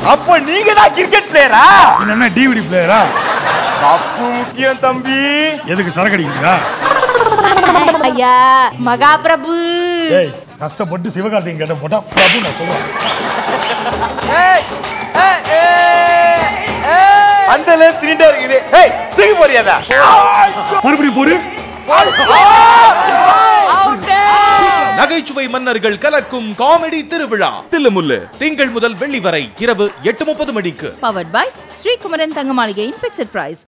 அப்ப நீங்க தான் கிரிக்கெட் பிளேயரா என்ன டிவிடி பிளேயரா கப்பு முக்கியம் தம்பி எதுக்கு சரக்கு அடிக்கிறீங்களா ஐயா மகாபிரபு ஏய் கஷ்டப்பட்டு சிவகார்த்திகேயன் கேட்ட போட்டா பிரபு நான் சொல்லுவேன் அந்த லேஸ் திரிண்டா இருக்குது ஏய் தூக்கி போறியாதா மறுபடியும் போடு நகைச்சுவை மன்னர்கள் கலக்கும் காமெடி திருவிழா தில்லுமுல்லு திங்கள் முதல் வெள்ளி வரை இரவு எட்டு முப்பது மணிக்கு பவர்ட் பை ஸ்ரீகுமரன் தங்க மாளிகையின் பிக்சட் பிரைஸ்